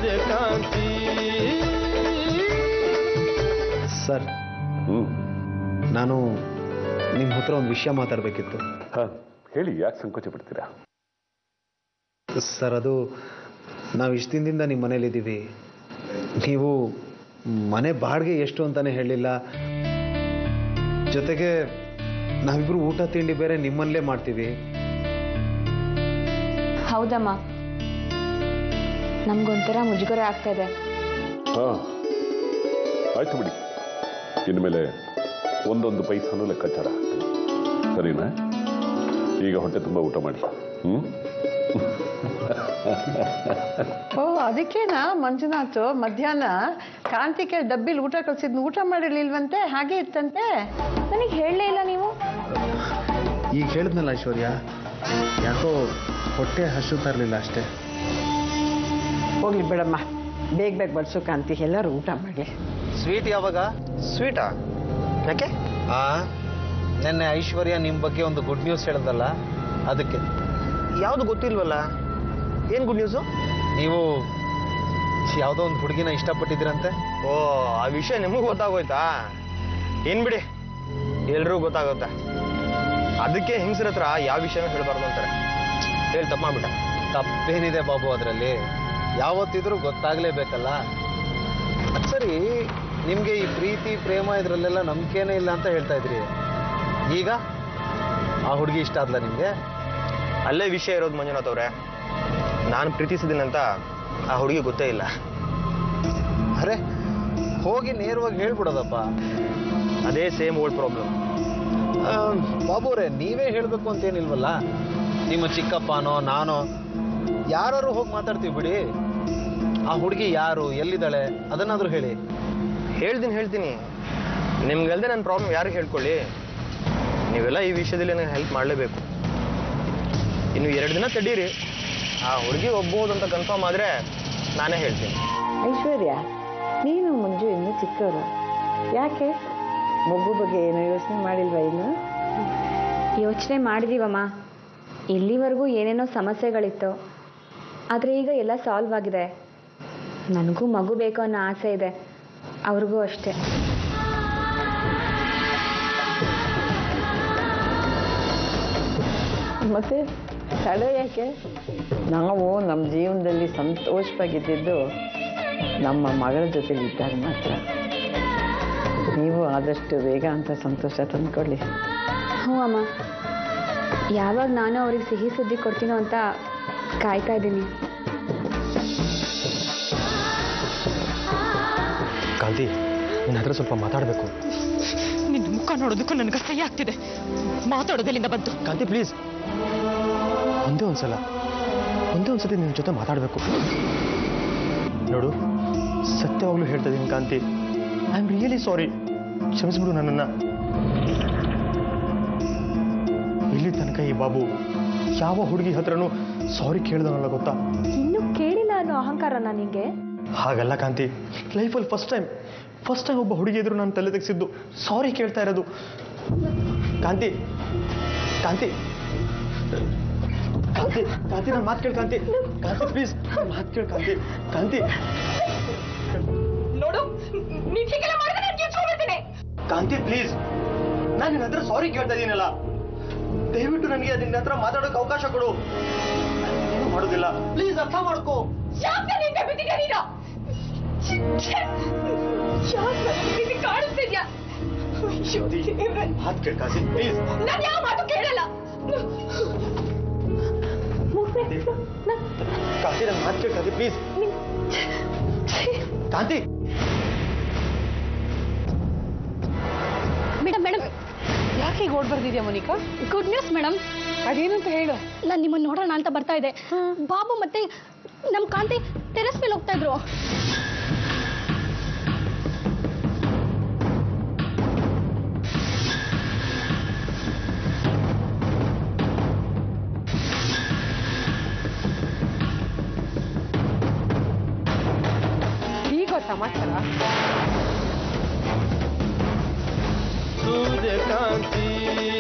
ಸೂರ್ಯಕಾಂತಿ ಸರ್ ಹ್ಞೂ ನಾನು ನಿಮ್ಮ ಹತ್ರ ಒಂದು ವಿಷಯ ಮಾತಾಡಬೇಕಿತ್ತು ಹಾಂ ಹೇಳಿ ಯಾಕೆ ಸಂಕೋಚ ಪಡ್ತೀರಾ ಸರ್ ಅದು ನಾವು ಇಷ್ಟು ದಿನದಿಂದ ನಿಮ್ಮ ಮನೇಲಿದ್ದೀವಿ ನೀವು ಮನೆ ಬಾಡಿಗೆ ಎಷ್ಟು ಅಂತಾನೆ ಹೇಳಿಲ್ಲ ಜೊತೆಗೆ ನಾವಿಬ್ರು ಊಟ ತಿಂಡಿ ಬೇರೆ ನಿಮ್ಮಲ್ಲೇ ಮಾಡ್ತೀವಿ ಹೌದಮ್ಮ ನಮ್ಗೊಂಥರ ಮುಜುಗರ ಆಗ್ತಾ ಇದೆ ಹಾಂ ಆಯ್ತು ಬಿಡಿ ಇನ್ಮೇಲೆ ಒಂದೊಂದು ಪೈಸಾನು ಲೆಕ್ಕಾಚಾರ ಹಾಕ್ತೀನಿ ಸರಿನಾ ಈಗ ಹೊಟ್ಟೆ ತುಂಬ ಊಟ ಮಾಡಿ ಹ್ಞೂ ಓ ಅದಕ್ಕೇನಾ ಮಂಜುನಾಥ್ ಮಧ್ಯಾಹ್ನ ಕಾಂತಿಕೆ ಡಬ್ಬಿಲ್ ಊಟ ಕಳ್ಸಿದ್ನ ಊಟ ಮಾಡಿರ್ಲಿಲ್ವಂತೆ ಹಾಗೆ ಇತ್ತಂತೆ ನನಗೆ ಹೇಳಲೇ ಇಲ್ಲ ನೀವು ಈಗ ಹೇಳಿದ್ನಲ್ಲ ಐಶ್ವರ್ಯ ಯಾಕೋ ಹೊಟ್ಟೆ ಹಸು ತರಲಿಲ್ಲ ಅಷ್ಟೇ ಹೋಗ್ಲಿ ಬಿಡಮ್ಮ ಬೇಗ ಬೇಗ ಬಡ್ಸು ಕಾಂತಿ ಎಲ್ಲರೂ ಊಟ ಮಾಡಲಿ ಸ್ವೀಟ್ ಯಾವಾಗ ಸ್ವೀಟಾ ಯಾಕೆ ಆ ನಿನ್ನೆ ಐಶ್ವರ್ಯ ನಿಮ್ಮ ಬಗ್ಗೆ ಒಂದು ಗುಡ್ ನ್ಯೂಸ್ ಹೇಳಿದಲ್ಲ ಅದಕ್ಕೆ ಯಾವುದು ಗೊತ್ತಿಲ್ವಲ್ಲ ಏನು ಗುಡ್ ನ್ಯೂಸು ನೀವು ಯಾವುದೋ ಒಂದು ಹುಡುಗಿನ ಇಷ್ಟಪಟ್ಟಿದ್ದೀರಂತೆ ಓ ಆ ವಿಷಯ ನಿಮಗೂ ಗೊತ್ತಾಗೋಯ್ತಾ ಏನ್ ಬಿಡಿ ಎಲ್ರೂ ಗೊತ್ತಾಗುತ್ತೆ ಅದಕ್ಕೆ ಹೆಂಗಸ್ರ ಹತ್ರ ಯಾವ ವಿಷಯನೂ ಹೇಳ್ಬಾರ್ದು ಅಂತಾರೆ ಹೇಳಿ ತಪ್ಪ ಮಾಡ್ಬಿಟ್ಟ ತಪ್ಪೇನಿದೆ ಬಾಬು ಅದರಲ್ಲಿ ಯಾವತ್ತಿದ್ರೂ ಗೊತ್ತಾಗ್ಲೇಬೇಕಲ್ಲ ಅದ್ ಸರಿ ನಿಮ್ಗೆ ಈ ಪ್ರೀತಿ ಪ್ರೇಮ ಇದರಲ್ಲೆಲ್ಲ ನಂಬಿಕೆನೇ ಇಲ್ಲ ಅಂತ ಹೇಳ್ತಾ ಇದ್ರಿ ಈಗ ಆ ಹುಡುಗಿ ಇಷ್ಟ ಆದ್ಲ ನಿಮ್ಗೆ ಅಲ್ಲೇ ವಿಷಯ ಇರೋದು ಮಂಜುನಾಥ್ ಅವ್ರೆ ನಾನು ಪ್ರೀತಿಸಿದ್ದೀನಂತ ಆ ಹುಡುಗಿ ಗೊತ್ತೇ ಇಲ್ಲ ಅರೆ ಹೋಗಿ ನೇರವಾಗಿ ಹೇಳ್ಬಿಡೋದಪ್ಪ ಅದೇ ಸೇಮ್ ಓಲ್ಡ್ ಪ್ರಾಬ್ಲಮ್ ಆ, ಬಾಬು ಅವರೇ ನೀವೇ ಹೇಳಬೇಕು ಅಂತೇನಿಲ್ವಲ್ಲ ನಿಮ್ಮ ಚಿಕ್ಕಪ್ಪನೋ ನಾನೋ ಯಾರು ಹೋಗಿ ಮಾತಾಡ್ತೀವಿ ಬಿಡಿ ಆ ಹುಡುಗಿ ಯಾರು ಎಲ್ಲಿದ್ದಾಳೆ ಅದನ್ನಾದ್ರೂ ಹೇಳಿ ಹೇಳ್ತೀನಿ ಹೇಳ್ತೀನಿ ನಿಮ್ಗಲ್ದೆ ನನ್ನ ಪ್ರಾಬ್ಲಮ್ ಯಾರಿಗೆ ಹೇಳ್ಕೊಳ್ಳಿ ನೀವೆಲ್ಲ ಈ ವಿಷಯದಲ್ಲಿ ನನಗೆ ಹೆಲ್ಪ್ ಮಾಡಲೇಬೇಕು ಇನ್ನು ಎರಡು ದಿನ ತಡೀರಿ ಆ ಹುಡುಗಿ ಒಗ್ಬೋದು ಅಂತ ಕನ್ಫರ್ಮ್ ಆದರೆ ನಾನೇ ಹೇಳ್ತೀನಿ ಐಶ್ವರ್ಯ ನೀನು ಮಂಜು ಇನ್ನೂ ಚಿಕ್ಕವರು ಯಾಕೆ ಮಗು ಬಗ್ಗೆ ಏನು ಯೋಚನೆ ಮಾಡಿಲ್ವಾ ಇನ್ನು ಯೋಚನೆ ಮಾಡಿದೀವಮ್ಮ ಇಲ್ಲಿವರೆಗೂ ಏನೇನೋ ಸಮಸ್ಯೆಗಳಿತ್ತು ಆದರೆ ಈಗ ಎಲ್ಲ ಸಾಲ್ವ್ ಆಗಿದೆ ನನಗೂ ಮಗು ಬೇಕು ಅನ್ನೋ ಆಸೆ ಇದೆ ಅವ್ರಿಗೂ ಅಷ್ಟೇ ಮತ್ತೆ ತಡೆ ಯಾಕೆ ನಾವು ನಮ್ಮ ಜೀವನದಲ್ಲಿ ಸಂತೋಷವಾಗಿದ್ದಿದ್ದು ನಮ್ಮ ಮಗಳ ಜೊತೆಲಿ ಇದ್ದಾಗ ಮಾತ್ರ ನೀವು ಆದಷ್ಟು ಬೇಗ ಅಂತ ಸಂತೋಷ ತಂದ್ಕೊಳ್ಳಿ ಹ್ಞೂ ಅಮ್ಮ ಯಾವಾಗ ನಾನು ಅವ್ರಿಗೆ ಸಿಹಿ ಸುದ್ದಿ ಕೊಡ್ತೀನೋ ಅಂತ ಕಾಯ್ತಾ ಇದ್ದೀನಿ ಕಾಂತಿ ನಿನ್ನ ಹತ್ರ ಸ್ವಲ್ಪ ಮಾತಾಡಬೇಕು ನಿನ್ನ ಮುಖ ನೋಡೋದಕ್ಕೂ ನನಗೆ ಅಸಹ್ಯ ಆಗ್ತಿದೆ ಮಾತಾಡೋದಲ್ಲಿಂದ ಬಂತು ಕಾಂತಿ ಪ್ಲೀಸ್ ಒಂದೇ ಒಂದ್ಸಲ ಒಂದೇ ಒಂದ್ಸತಿ ನಿನ್ನ ಜೊತೆ ಮಾತಾಡಬೇಕು ನೋಡು ಸತ್ಯವಾಗ್ಲೂ ಹೇಳ್ತಾ ಇದ್ದೀನಿ ಕಾಂತಿ ಐ ಆಮ್ ರಿಯಲಿ ಸಾರಿ ಕ್ಷಮಿಸ್ಬಿಡು ನನ್ನನ್ನು ಇಲ್ಲಿ ತನಕ ಈ ಬಾಬು ಯಾವ ಹುಡುಗಿ ಹತ್ರನೂ ಸಾರಿ ಕೇಳ್ದವನಲ್ಲ ಗೊತ್ತಾ ಇನ್ನೂ ಕೇಳಿಲ್ಲ ಅನ್ನೋ ಅಹಂಕಾರ ನನಗೆ ಹಾಗಲ್ಲ ಕಾಂತಿ ಲೈಫಲ್ಲಿ ಫಸ್ಟ್ ಟೈಮ್ ಫಸ್ಟ್ ಟೈಮ್ ಒಬ್ಬ ಹುಡುಗಿ ಎದುರು ನಾನು ತಲೆ ತೆಗೆಸಿದ್ದು ಸಾರಿ ಕೇಳ್ತಾ ಇರೋದು ಕಾಂತಿ ಕಾಂತಿ ಕಾಂತಿ ಕಾಂತಿ ನನ್ನ ಮಾತು ಕೇಳು ಕಾಂತಿ ಕಾಂತಿ ಪ್ಲೀಸ್ ಮಾತು ಕೇಳು ಕಾಂತಿ ಕಾಂತಿ ನೋಡು ನೀನ್ ಹೀಗೆಲ್ಲ ಮಾಡಿದ್ರೆ ನಾನು ಕಿರ್ಚ್ಕೊಂಡ್ಬಿಡ್ತೀನಿ ಕಾಂತಿ ಪ್ಲೀಸ್ ನಾನು ನಿನ್ನ ಹತ್ರ ಸಾರಿ ಕೇಳ್ತಾ ಇದ್ದೀನಲ್ಲ ದಯವಿಟ್ಟು ನನಗೆ ನಿನ್ನ ಹತ್ರ ಮಾತಾಡೋಕೆ ಅವಕಾಶ ಕೊಡು ನಾನು ಏನೂ ಮಾಡೋದಿಲ್ಲ ಪ್ಲೀಸ್ ಅರ್ಥ ಮಾಡ್ಕೋ ಯಾಕೆ ನಿಂಗೆ ಬಿದ್ದಿದ್ಯಾ ನೀನು ಯಾಕೆ ಪ್ರೀತಿ ಕಾಣಿಸ್ತಿದ್ಯಾ ಅಯ್ಯೋ ದೇವ್ರೇ. ಮಾತು ಕೇಳು ಕಾಂತಿ ಪ್ಲೀಸ್ ನಾನ್ ಯಾವ ಮಾತು ಕೇಳಲ್ಲ ಕಾಂತಿ ನನ್ನ ಮಾತು ಕೇಳು ಕಾಂತಿ ಪ್ಲೀಸ್ ಕಾಂತಿ ಮೇಡಮ್ ಮೇಡಮ್ ಯಾಕೆ ಈಗ ಓಡ್ ಬರ್ದಿದ್ಯಾ ಮೋನಿಕಾ ಗುಡ್ ನ್ಯೂಸ್ ಮೇಡಮ್ ಅದೇನಂತ ಹೇಳು ನಾನು ನಿಮ್ಮನ್ನ ನೋಡೋಣ ಅಂತ ಬರ್ತಾ ಇದೆ ಬಾಬು ಮತ್ತೆ ನಮ್ಮ ಕಾಂತಿ ಟೆರೆಸ್ ಮೇಲೆ ಹೋಗ್ತಾ ಇದ್ರು ಈಗ ಸಮಾಚಾರ ಸೂರ್ಯಕಾಂತಿ